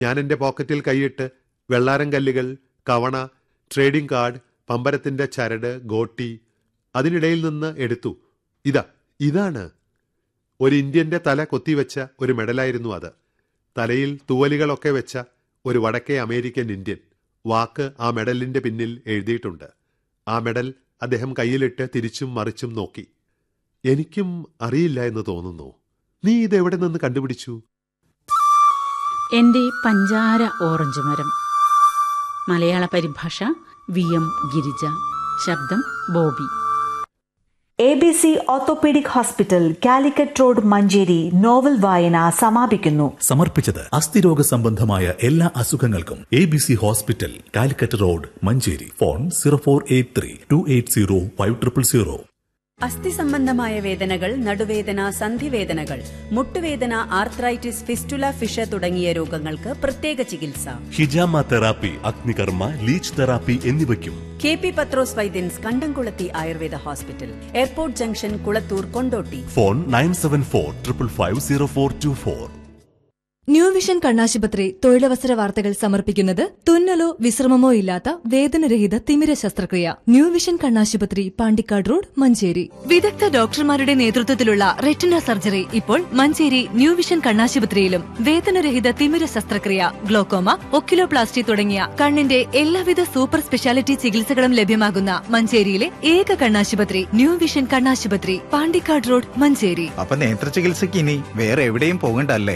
ഞാൻ എൻ്റെ പോക്കറ്റിൽ കൈയിട്ട് വെള്ളാരം കല്ലുകൾ കവണ ട്രേഡിംഗ് കാർഡ് പമ്പരത്തിന്റെ ചരട് ഗോട്ടി അതിനിടയിൽ നിന്ന് എടുത്തു ഇതാ ഇതാണ് ഒരു ഇന്ത്യന്റെ തല കൊത്തിവെച്ച ഒരു മെഡലായിരുന്നു അത് തലയിൽ തൂവലുകളൊക്കെ വെച്ച ഒരു വടക്കേ അമേരിക്കൻ ഇന്ത്യൻ വാക്ക് ആ മെഡലിന്റെ പിന്നിൽ എഴുതിയിട്ടുണ്ട് ആ മെഡൽ അദ്ദേഹം കയ്യിലിട്ട് തിരിച്ചും മറിച്ചും നോക്കി എനിക്കും അറിയില്ല എന്ന് തോന്നുന്നു നീ ഇതെവിടെ നിന്ന് കണ്ടുപിടിച്ചു എന്റെ പഞ്ചാര ഓറഞ്ച് മരം മലയാള പരിഭാഷ വി എം ഗിരിജ ശബ്ദം Bobby A B C orthopaedic hospital Calicut road Manjeri novel വായന സമാപിക്കുന്നു സമർപ്പിച്ചത് അസ്ഥിരോഗ സംബന്ധമായ എല്ലാ അസുഖങ്ങൾക്കും A B C hospital Calicut road Manjeri phone zero four eight three two eight zero five triple zero അസ്ഥി സംബന്ധമായ വേദനകൾ നടുവേദന സന്ധിവേദനകൾ മുട്ടുവേദന ആർത്രൈറ്റിസ് ഫിസ്റ്റുല ഫിഷ തുടങ്ങിയ രോഗങ്ങൾക്ക് പ്രത്യേക ചികിത്സ ഹിജാമ തെറാപ്പി അഗ്നികർമ്മ ലീച്ച് തെറാപ്പി എന്നിവയ്ക്കും K P Pathros Vaidyans Kandamkulathi Ayurveda hospital airport junction Kulathur Kondotty phone nine seven four triple five zero four two four new vision കണ്ണാശുപത്രി തൊഴിലവസര വാർത്തകൾ സമർപ്പിക്കുന്നത് തുന്നലോ വിശ്രമമോ ഇല്ലാത്ത വേദനരഹിത തിമിര ശസ്ത്രക്രിയ ന്യൂ വിഷൻ കണ്ണാശുപത്രി പാണ്ടിക്കാട് റോഡ് മഞ്ചേരി വിദഗ്ധ ഡോക്ടർമാരുടെ നേതൃത്വത്തിലുള്ള റെറ്റിന സർജറി ഇപ്പോൾ മഞ്ചേരി ന്യൂ വിഷൻ കണ്ണാശുപത്രിയിലും വേദനരഹിത തിമിര ശസ്ത്രക്രിയ ഗ്ലോക്കോമ ഒക്കിലോപ്ലാസ്റ്റി തുടങ്ങിയ കണ്ണിന്റെ എല്ലാവിധ സൂപ്പർ സ്പെഷ്യാലിറ്റി ചികിത്സകളും ലഭ്യമാകുന്ന മഞ്ചേരിയിലെ ഏക കണ്ണാശുപത്രി ന്യൂ വിഷൻ കണ്ണാശുപത്രി പാണ്ടിക്കാട് റോഡ് മഞ്ചേരി അപ്പൊ നേത്ര ചികിത്സയ്ക്ക് ഇനി വേറെ എവിടെയും പോകണ്ടല്ലേ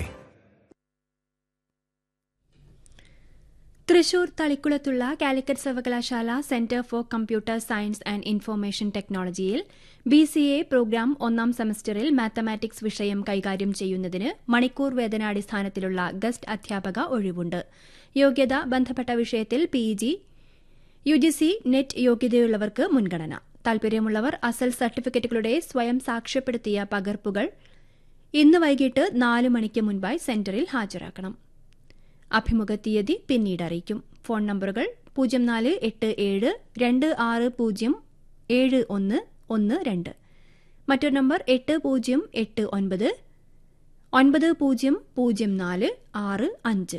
തൃശൂർ തളിക്കുളത്തുള്ള കാലിക്കറ്റ് സർവകലാശാല centre for computer science and information ടെക്നോളജിയിൽ ബി സി എ പ്രോഗ്രാം ഒന്നാം സെമസ്റ്ററിൽ മാത്തമാറ്റിക്സ് വിഷയം കൈകാര്യം ചെയ്യുന്നതിന് മണിക്കൂർ വേതനാടിസ്ഥാനത്തിലുള്ള ഗസ്റ്റ് അധ്യാപക ഒഴിവുണ്ട് യോഗ്യത ബന്ധപ്പെട്ട വിഷയത്തിൽ PG U G C NET യോഗ്യതയുള്ളവർക്ക് മുൻഗണന താൽപര്യമുള്ളവർ അസൽ സർട്ടിഫിക്കറ്റുകളുടെ സ്വയം സാക്ഷ്യപ്പെടുത്തിയ പകർപ്പുകൾ ഇന്ന് വൈകിട്ട് നാല് മണിക്ക് മുൻപായി സെന്ററിൽ ഹാജരാക്കണം അഭിമുഖ തീയതി പിന്നീട് അറിയിക്കും ഫോൺ നമ്പറുകൾ പൂജ്യം നാല് എട്ട് ഏഴ് രണ്ട് ആറ് പൂജ്യം ഏഴ് ഒന്ന് ഒന്ന് രണ്ട് മറ്റൊരു നമ്പർ എട്ട് പൂജ്യം എട്ട് ഒൻപത് ഒൻപത് പൂജ്യം പൂജ്യം നാല് ആറ് അഞ്ച്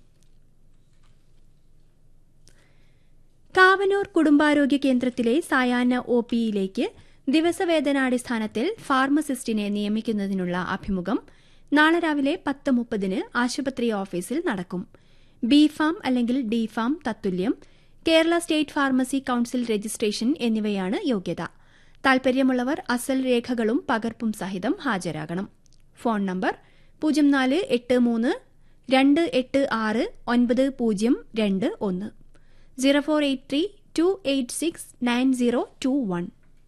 കാവനൂർ കുടുംബാരോഗ്യ കേന്ദ്രത്തിലെ സായാഹ്ന ഒ പിയിലേക്ക് ദിവസവേതനാടിസ്ഥാനത്തിൽ ഫാർമസിസ്റ്റിനെ നിയമിക്കുന്നതിനുള്ള അഭിമുഖം നാളെ രാവിലെ പത്ത് മുപ്പതിന് ആശുപത്രി ഓഫീസിൽ നടക്കും ബി ഫാം അല്ലെങ്കിൽ ഡി ഫാം തത്തുല്യം Kerala state pharmacy council registration എന്നിവയാണ് യോഗ്യത താൽപര്യമുള്ളവർ അസൽ രേഖകളും പകർപ്പും സഹിതം ഹാജരാകണം ഫോൺ നമ്പർ പൂജ്യം നാല് എട്ട് മൂന്ന് രണ്ട് എട്ട് ആറ് ഒൻപത് പൂജ്യം രണ്ട് ഒന്ന് zero four eight three two eight six nine zero two one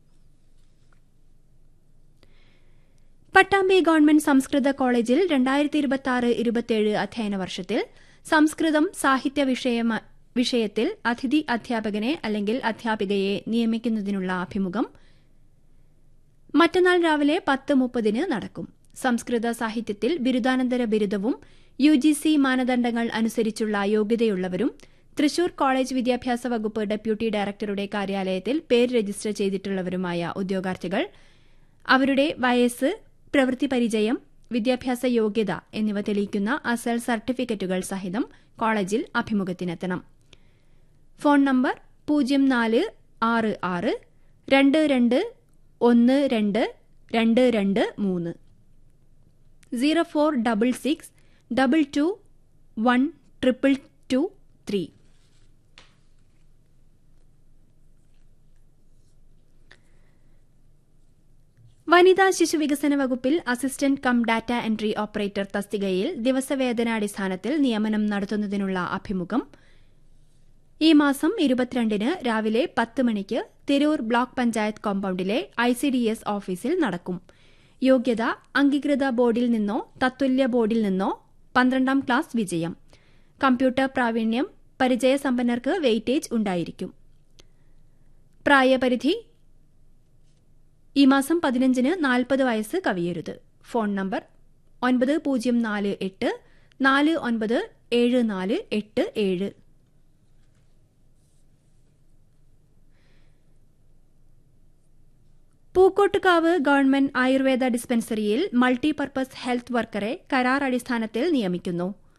Pattambi government സംസ്കൃത കോളേജിൽ രണ്ടായിരത്തി ഇരുപത്തി ആറ് ഇരുപത്തിയേഴ് അധ്യയന വർഷത്തിൽ സംസ്കൃതം സാഹിത്യ വിഷയമ- വിഷയത്തിൽ അതിഥി അധ്യാപകനെ അല്ലെങ്കിൽ അധ്യാപികയെ നിയമിക്കുന്നതിനുള്ള അഭിമുഖം മറ്റന്നാൾ രാവിലെ പത്ത് മുപ്പതിന് നടക്കും സംസ്കൃത സാഹിത്യത്തിൽ ബിരുദാനന്തര ബിരുദവും യു ജി സി മാനദണ്ഡങ്ങൾ അനുസരിച്ചുള്ള യോഗ്യതയുള്ളവരും തൃശൂർ കോളേജ് വിദ്യാഭ്യാസ വകുപ്പ് ഡെപ്യൂട്ടി ഡയറക്ടറുടെ കാര്യാലയത്തിൽ പേര് രജിസ്റ്റർ ചെയ്തിട്ടുള്ളവരുമായ ഉദ്യോഗാർത്ഥികൾ അവരുടെ വയസ്സ് പ്രവൃത്തി പരിചയം വിദ്യാഭ്യാസ യോഗ്യത എന്നിവ തെളിയിക്കുന്ന അസൽ സർട്ടിഫിക്കറ്റുകൾ സഹിതം കോളേജിൽ അഭിമുഖത്തിനെത്തണം ഫോൺ നമ്പർ പൂജ്യം നാല് ആറ് ആറ് രണ്ട് രണ്ട് ഒന്ന് രണ്ട് രണ്ട് രണ്ട് മൂന്ന് zero four double six double two one triple two three വനിതാ ശിശു വികസന വകുപ്പിൽ assistant cum data entry operator തസ്തികയിൽ ദിവസവേതനാടിസ്ഥാനത്തിൽ നിയമനം നടത്തുന്നതിനുള്ള അഭിമുഖം ഈ മാസം ഇരുപത്തിരണ്ടിന് രാവിലെ പത്ത് മണിക്ക് തിരൂർ ബ്ലോക്ക് പഞ്ചായത്ത് കോമ്പൌണ്ടിലെ ഐ സി ഡി എസ് ഓഫീസിൽ നടക്കും യോഗ്യത അംഗീകൃത ബോർഡിൽ നിന്നോ തത്തുല്യ ബോർഡിൽ നിന്നോ പന്ത്രണ്ടാം ക്ലാസ് വിജയം കമ്പ്യൂട്ടർ പ്രാവീണ്യം പരിചയസമ്പന്നർക്ക് വെയിറ്റേജ് ഉണ്ടായിരിക്കും പ്രായപരിധി ഈ മാസം പതിനഞ്ചിന് നാൽപ്പത് വയസ്സ് കവിയരുത് ഫോൺ നമ്പർ ഒൻപത് പൂജ്യം നാല് എട്ട് നാല് ഒൻപത് ഏഴ് നാല് എട്ട് ഏഴ് പൂക്കോട്ടുകാവ് ഗവൺമെന്റ് ആയുർവേദ ഡിസ്പെൻസറിയിൽ മൾട്ടിപർപ്പസ് ഹെൽത്ത് വർക്കറെ കരാർ അടിസ്ഥാനത്തിൽ നിയമിക്കുന്നു